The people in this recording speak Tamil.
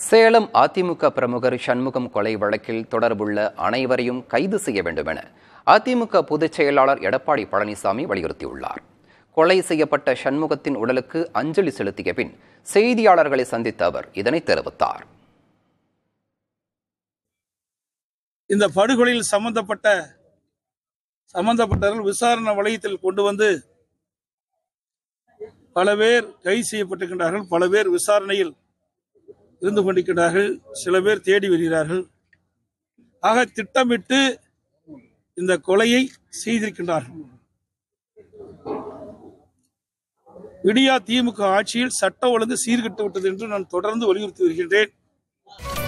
சேலம் அதிமுக பிரமுகர் சண்முகம் கொலை வழக்கில் தொடர்புள்ள அனைவரையும் கைது செய்ய வேண்டும் என அதிமுக பொதுச் செயலாளர் எடப்பாடி பழனிசாமி வலியுறுத்தியுள்ளார் கொலை செய்யப்பட்ட சண்முகத்தின் உடலுக்கு அஞ்சலி செலுத்திய பின் செய்தியாளர்களை சந்தித்த அவர் இதனை தெரிவித்தார் இந்த படுகொலையில் சம்பந்தப்பட்ட சம்பந்தப்பட்டவர்கள் விசாரணை வளையத்தில் கொண்டு வந்து பல பேர் கைது செய்யப்பட்டிருக்கின்றார்கள் பல பேர் விசாரணையில் இருந்து கொண்டிருக்கிறார்கள் சில பேர் தேடி வருகிறார்கள் ஆக திட்டமிட்டு இந்த கொலையை செய்திருக்கின்றார்கள் விடியா திமுக ஆட்சியில் சட்ட ஒழுங்கு சீர்கெட்டு விட்டது என்று நான் தொடர்ந்து வலியுறுத்தி வருகின்றேன்